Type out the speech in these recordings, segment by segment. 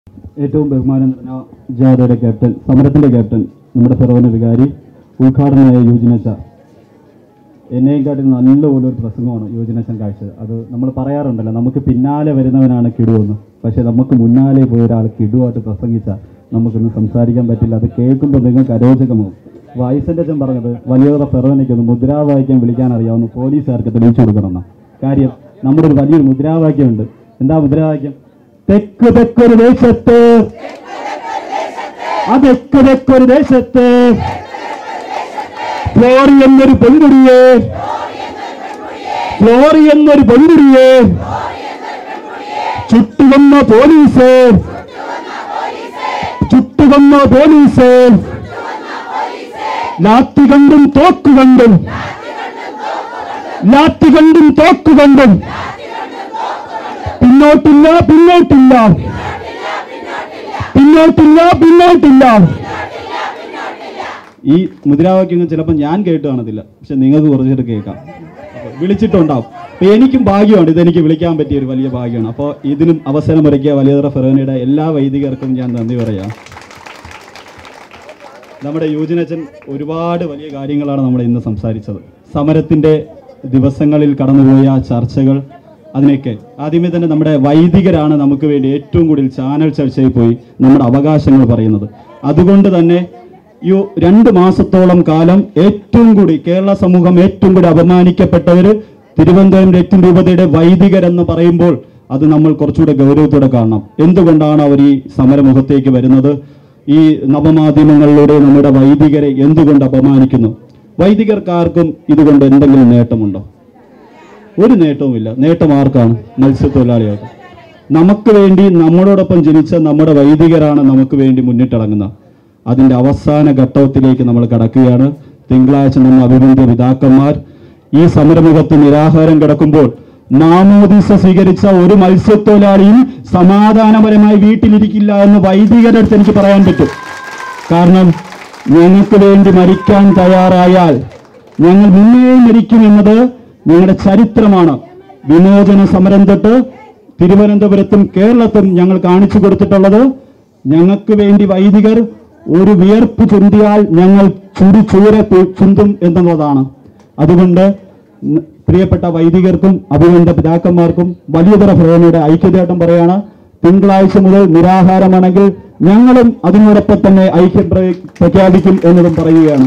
ഏറ്റവും ബഹുമാനം നിറഞ്ഞ ജാഥയുടെ ക്യാപ്റ്റൻ സമരത്തിന്റെ ക്യാപ്റ്റൻ നമ്മുടെ ഫെറോന വികാരി ഉദ്ഘാടനമായ യോജനച്ച എന്നെയും കാട്ടി നല്ലപോലെ ഒരു പ്രസംഗമാണ് യോജനച്ചൻ കാഴ്ചത് അത് നമ്മൾ പറയാറുണ്ടല്ലോ നമുക്ക് പിന്നാലെ വരുന്നവനാണ് കിടുവെന്ന് പക്ഷെ നമുക്ക് മുന്നാലെ പോയ ഒരാൾ കിടുവായിട്ട് പ്രസംഗിച്ച നമുക്കൊന്നും സംസാരിക്കാൻ പറ്റില്ല അത് കേൾക്കുമ്പോൾ നിങ്ങൾക്ക് അരോചകമാവും വയസ്സിൻ്റെ അച്ഛൻ പറഞ്ഞത് വലിയവരുടെ ഫെറോനയ്ക്കൊന്ന് മുദ്രാവാക്യം വിളിക്കാൻ അറിയാവുന്ന പോലീസുകാർക്ക് തെളിയിച്ചു കൊടുക്കണമെന്ന കാര്യം നമ്മുടെ ഒരു വലിയൊരു മുദ്രാവാക്യമുണ്ട് എന്താ മുദ്രാവാക്യം തെക്ക് തെക്കൊരു ദേശത്ത് അതെക്ക് തെക്കൊരു ദേശത്ത് ഫ്ലോറി എന്നൊരു പെൺകുടിയെ ഫ്ലോറി എന്നൊരു പെൺകുടിയെ ചുട്ടുകൊന്ന പോലീസ് ചുട്ടുകൊന്ന പോലീസ് ലാത്തി കണ്ടും തോക്ക് കണ്ടും ലാത്തി കണ്ടും തോക്ക് കണ്ടും പിന്നോട്ടില്ല പിന്നോട്ടില്ല പിന്നോട്ടില്ല പിന്നോട്ടില്ല ഈ മുദ്രാവാക്യങ്ങൾ ചിലപ്പോൾ ഞാൻ കേട്ട് കാണത്തില്ല പക്ഷെ നിങ്ങൾക്ക് കുറച്ചിട്ട് കേൾക്കാം അപ്പൊ വിളിച്ചിട്ടുണ്ടാവും അപ്പൊ എനിക്കും ഭാഗ്യമാണ് ഇതെനിക്ക് വിളിക്കാൻ പറ്റിയ ഒരു വലിയ ഭാഗ്യമാണ് അപ്പോൾ ഇതിനും അവസരം ഒരുക്കിയ വലിയതറ ഫെറോനയുടെ എല്ലാ വൈദികർക്കും ഞാൻ നന്ദി പറയാം നമ്മുടെ യൂജിനച്ചൻ ഒരുപാട് വലിയ കാര്യങ്ങളാണ് നമ്മൾ ഇന്ന് സംസാരിച്ചത് സമരത്തിന്റെ ദിവസങ്ങളിൽ കടന്നുപോയ ചർച്ചകൾ അതിനൊക്കെ ആദ്യമേ തന്നെ നമ്മുടെ വൈദികരാണ് നമുക്ക് വേണ്ടി ഏറ്റവും കൂടുതൽ ചാനൽ ചർച്ചയിൽ പോയി നമ്മുടെ അവകാശങ്ങൾ പറയുന്നത് അതുകൊണ്ട് തന്നെ ഈ രണ്ട് മാസത്തോളം കാലം ഏറ്റവും കൂടി കേരള സമൂഹം ഏറ്റവും കൂടി അപമാനിക്കപ്പെട്ടവര് തിരുവനന്തപുരം രക്തം രൂപതയുടെ വൈദികരെന്ന് പറയുമ്പോൾ അത് നമ്മൾ കുറച്ചുകൂടെ ഗൗരവത്തോടെ കാണണം എന്തുകൊണ്ടാണ് അവർ ഈ സമരമുഖത്തേക്ക് വരുന്നത് ഈ നവമാധ്യമങ്ങളിലൂടെ നമ്മുടെ വൈദികരെ എന്തുകൊണ്ട് അപമാനിക്കുന്നു വൈദികർക്കാർക്കും ഇതുകൊണ്ട് എന്തെങ്കിലും നേട്ടമുണ്ടോ ഒരു നേട്ടവുമില്ല നേട്ടം ആർക്കാണ് മത്സ്യത്തൊഴിലാളികൾക്ക് നമുക്ക് വേണ്ടി നമ്മളോടൊപ്പം ജനിച്ച നമ്മുടെ വൈദികരാണ് നമുക്ക് വേണ്ടി മുന്നിട്ടിറങ്ങുന്നത് അതിന്റെ അവസാന ഘട്ടത്തിലേക്ക് നമ്മൾ കടക്കുകയാണ് തിങ്കളാഴ്ച നമ്മൾ അഭിനന്ദ പിതാക്കന്മാർ ഈ സമരമുഖത്ത് നിരാഹാരം കിടക്കുമ്പോൾ മാമോദിസ സ്വീകരിച്ച ഒരു മത്സ്യത്തൊഴിലാളിയും സമാധാനപരമായി വീട്ടിലിരിക്കില്ല എന്ന് വൈദികരുടെ അടുത്ത് എനിക്ക് പറയാൻ പറ്റും കാരണം ഞങ്ങൾക്ക് വേണ്ടി മരിക്കാൻ തയ്യാറായാൽ ഞങ്ങൾ മുന്നേ മരിക്കുമെന്നത് ഞങ്ങളുടെ ചരിത്രമാണ് വിമോചന സമരം തൊട്ട് തിരുവനന്തപുരത്തും കേരളത്തും ഞങ്ങൾ കാണിച്ചു കൊടുത്തിട്ടുള്ളത് ഞങ്ങൾക്ക് വേണ്ടി വൈദികർ ഒരു വിയർപ്പ് ചുന്തിയാൽ ഞങ്ങൾ ചുരി ചൂര ചുന്തും എന്നുള്ളതാണ് അതുകൊണ്ട് ന- പ്രിയപ്പെട്ട വൈദികർക്കും അഭിനന്ദ പിതാക്കന്മാർക്കും വലിയതര ഭവനയുടെ ഐക്യതയായിട്ടും പറയാണ് തിങ്കളാഴ്ച മുതൽ നിരാഹാരമാണെങ്കിൽ ഞങ്ങളും അതിനോടൊപ്പം തന്നെ ഐക്യം പ്ര- പ്രഖ്യാപിക്കും എന്നതും പറയുകയാണ്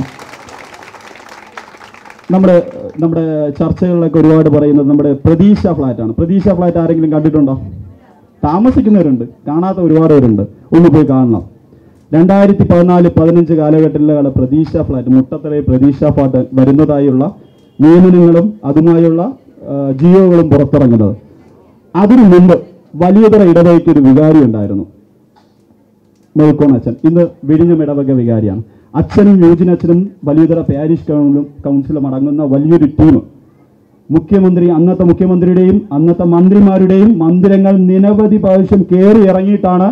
നമ്മുടെ നമ്മുടെ ചർച്ചകളിലൊക്കെ ഒരുപാട് പറയുന്നത് നമ്മുടെ പ്രതീക്ഷ ഫ്ലാറ്റാണ് പ്രതീക്ഷ ഫ്ലാറ്റ് ആരെങ്കിലും കണ്ടിട്ടുണ്ടോ താമസിക്കുന്നവരുണ്ട് കാണാത്ത ഒരുപാട് പേരുണ്ട് ഒന്ന് പോയി കാണണം രണ്ടായിരത്തി പതിനാല് പതിനഞ്ച് കാലഘട്ടത്തിലാണ് പ്രതീക്ഷ ഫ്ലാറ്റ് മുട്ടത്തറ പ്രതീക്ഷ ഫ്ലാറ്റ് വരുന്നതായുള്ള നിയമനങ്ങളും അതുമായുള്ള ആ, ജിയോകളും പുറത്തിറങ്ങുന്നത് അതിനു മുമ്പ് വലിയതര ഇടവയ്ക്ക് ഒരു വികാരി ഉണ്ടായിരുന്നു മേൽക്കോൺ അച്ഛൻ ഇന്ന് വിഴിഞ്ഞം ഇടവക വികാരിയാണ് അച്ഛനും യൂജിനച്ഛനും വലിയതര പാരിഷ് കൗൺസിലും കൗൺസിലും അടങ്ങുന്ന വലിയൊരു ടീം മുഖ്യമന്ത്രി അന്നത്തെ മുഖ്യമന്ത്രിയുടെയും അന്നത്തെ മന്ത്രിമാരുടെയും മന്ദിരങ്ങൾ നിരവധി പ്രാവശ്യം കയറി ഇറങ്ങിയിട്ടാണ്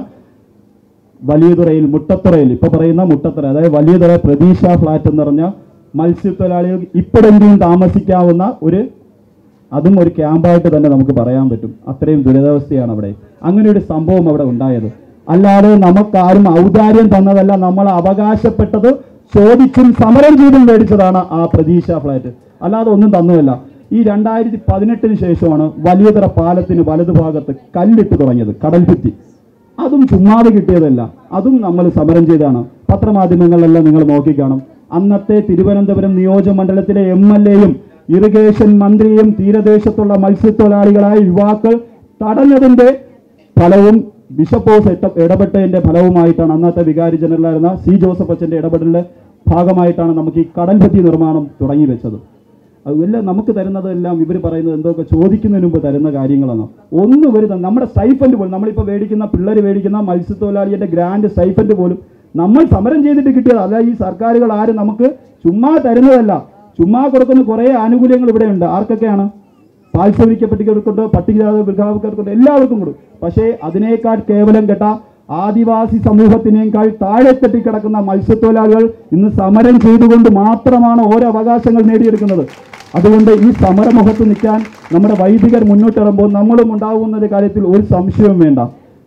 വലിയതുറയിൽ മുട്ടത്തുറയിൽ ഇപ്പൊ പറയുന്ന മുട്ടത്തുറ അതായത് വലിയതുറ പ്രതീക്ഷ ഫ്ലാറ്റ് എന്ന് പറഞ്ഞ മത്സ്യത്തൊഴിലാളികൾ ഇപ്പോഴെങ്കിലും താമസിക്കാവുന്ന ഒരു അതും ഒരു ക്യാമ്പായിട്ട് തന്നെ നമുക്ക് പറയാൻ പറ്റും അത്രയും ദുരിതാവസ്ഥയാണ് അവിടെ അങ്ങനെ ഒരു സംഭവം അവിടെ ഉണ്ടായത് അല്ലാതെ നമുക്കാരും ഔദാര്യം തന്നതല്ല നമ്മൾ അവകാശപ്പെട്ടത് ചോദിച്ചും സമരം ചെയ്തും മേടിച്ചതാണ് ആ പ്രതീക്ഷ ഫ്ലാറ്റ് അല്ലാതെ ഒന്നും തന്നുമല്ല ഈ രണ്ടായിരത്തി പതിനെട്ടിന് ശേഷമാണ് വലിയതര പാലത്തിന് വലതുഭാഗത്ത് കല്ലിട്ട് തുടങ്ങിയത് കടൽ ഭിത്തി അതും ചുമ്മാതെ കിട്ടിയതല്ല അതും നമ്മൾ സമരം ചെയ്താണ് പത്രമാധ്യമങ്ങളിലെല്ലാം നിങ്ങൾ നോക്കിക്കാണും അന്നത്തെ തിരുവനന്തപുരം നിയോജകമണ്ഡലത്തിലെ എം എൽ എയും ഇറിഗേഷൻ മന്ത്രിയും തീരദേശത്തുള്ള മത്സ്യത്തൊഴിലാളികളായ യുവാക്കൾ തടഞ്ഞതിന്റെ ഫലവും ബിഷപ്പോസ് ഇട്ട- ഇടപെട്ടതിന്റെ ഫലവുമായിട്ടാണ് അന്നത്തെ വികാരി ജനറലായിരുന്ന സി ജോസഫ് അച്ഛന്റെ ഇടപെടലിന്റെ ഭാഗമായിട്ടാണ് നമുക്ക് ഈ കടൽഭിത്തി നിർമ്മാണം തുടങ്ങി വെച്ചത് അതെല്ലാം നമുക്ക് തരുന്നതെല്ലാം ഇവർ പറയുന്നത് എന്തൊക്കെ ചോദിക്കുന്നതിന് മുമ്പ് തരുന്ന കാര്യങ്ങളാണ് ഒന്നും ഇവർ ത- നമ്മുടെ സ്റ്റൈഫൻഡ് പോലും നമ്മളിപ്പോൾ മേടിക്കുന്ന പിള്ളേർ മേടിക്കുന്ന മത്സ്യത്തൊഴിലാളിയുടെ ഗ്രാൻഡ് സ്റ്റൈഫൻഡ് പോലും നമ്മൾ സമരം ചെയ്തിട്ട് കിട്ടിയത് അല്ല ഈ സർക്കാരുകൾ ആരും നമുക്ക് ചുമ്മാ തരുന്നതല്ല ചുമ്മാ കൊടുക്കുന്ന കുറേ ആനുകൂല്യങ്ങൾ ഇവിടെ ഉണ്ട് ആർക്കൊക്കെയാണ് പാരിശ്രമിക്കപ്പെട്ടവർക്കുണ്ട് പട്ടികജാത വിഭാഗക്കാർക്കുണ്ട് എല്ലാവർക്കും കൊടുക്കും പക്ഷേ അതിനേക്കാൾ കേവലം കേട്ട ആദിവാസി സമൂഹത്തിനേക്കാൾ താഴെത്തട്ടി കിടക്കുന്ന മത്സ്യത്തൊഴിലാളികൾ ഇന്ന് സമരം ചെയ്തുകൊണ്ട് മാത്രമാണ് ഓരോ അവകാശങ്ങൾ നേടിയെടുക്കുന്നത് അതുകൊണ്ട് ഈ സമരമുഖത്ത് നിൽക്കാൻ നമ്മുടെ വൈദികർ മുന്നോട്ടിറങ്ങുമ്പോൾ നമ്മളും ഉണ്ടാകുന്ന കാര്യത്തിൽ ഒരു സംശയവും വേണ്ട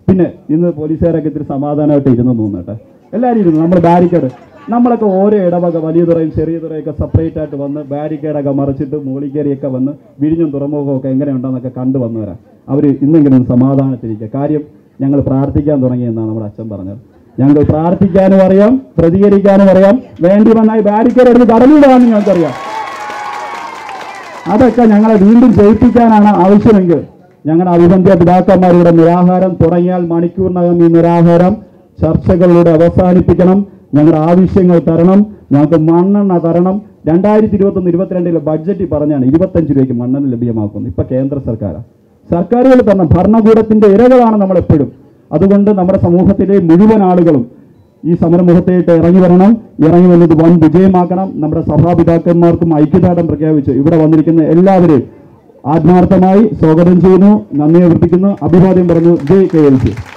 പിന്നെ ഇന്ന് പോലീസുകാരൊക്കെ ഇത്തിരി സമാധാനമായിട്ട് ഇരുന്നു തോന്നട്ടെ എല്ലാവരും ഇരുന്നു നമ്മൾ ബാരിക്കേഡ് നമ്മളൊക്കെ ഓരോ ഇടവക വലിയ തുറയും ചെറിയ തുറയൊക്കെ സെപ്പറേറ്റ് ആയിട്ട് വന്ന് ബാരിക്കേഡൊക്കെ മറിച്ചിട്ട് മുകളിൽ കയറിയൊക്കെ വന്ന് വിഴിഞ്ഞും തുറമുഖമൊക്കെ എങ്ങനെയുണ്ടെന്നൊക്കെ കണ്ടു വന്നവരാ അവർ ഇന്നെങ്കിലും ഒന്ന് സമാധാനത്തിരിക്കുക കാര്യം ഞങ്ങൾ പ്രാർത്ഥിക്കാൻ തുടങ്ങിയെന്നാണ് നമ്മുടെ അച്ഛൻ പറഞ്ഞത് ഞങ്ങൾ പ്രാർത്ഥിക്കാനും അറിയാം പ്രതികരിക്കാനും അറിയാം വേണ്ടി വന്നാൽ ബാരിക്കേഡ് എടുത്ത് കടലിടാമെന്ന് ഞങ്ങൾക്കറിയാം അതൊക്കെ ഞങ്ങളെ വീണ്ടും ജയിപ്പിക്കാനാണ് ആവശ്യമെങ്കിൽ ഞങ്ങളുടെ അഭിബന്ധ്യ പിതാക്കന്മാരുടെ നിരാഹാരം തുടങ്ങിയാൽ മണിക്കൂറിനകം ഈ നിരാഹാരം ചർച്ചകളിലൂടെ അവസാനിപ്പിക്കണം ഞങ്ങളുടെ ആവശ്യങ്ങൾ തരണം ഞങ്ങൾക്ക് മണ്ണെണ്ണ തരണം രണ്ടായിരത്തി ഇരുപത്തൊന്ന് ഇരുപത്തിരണ്ടിലെ ബഡ്ജറ്റ് പറഞ്ഞാണ് ഇരുപത്തഞ്ച് രൂപയ്ക്ക് മണ്ണെണ്ണ ലഭ്യമാക്കുന്നത് ഇപ്പൊ കേന്ദ്ര സർക്കാരാണ് സർക്കാരുകൾ തന്നെ ഭരണകൂടത്തിന്റെ ഇരകളാണ് നമ്മൾ എപ്പോഴും അതുകൊണ്ട് നമ്മുടെ സമൂഹത്തിലെ മുഴുവൻ ആളുകളും ഈ സമരമുഖത്തേട്ട് ഇറങ്ങി വരണം ഇറങ്ങി വന്നത് വൻ വിജയമാക്കണം നമ്മുടെ സഭാപിതാക്കന്മാർക്കും ഐക്യദാർഢ്യം പ്രഖ്യാപിച്ച് ഇവിടെ വന്നിരിക്കുന്ന എല്ലാവരെയും ആത്മാർത്ഥമായി സ്വാഗതം ചെയ്യുന്നു നന്ദി അഭ്യർത്ഥിക്കുന്നു അഭിവാദ്യം പറഞ്ഞു ജയ് കെ എൽ സി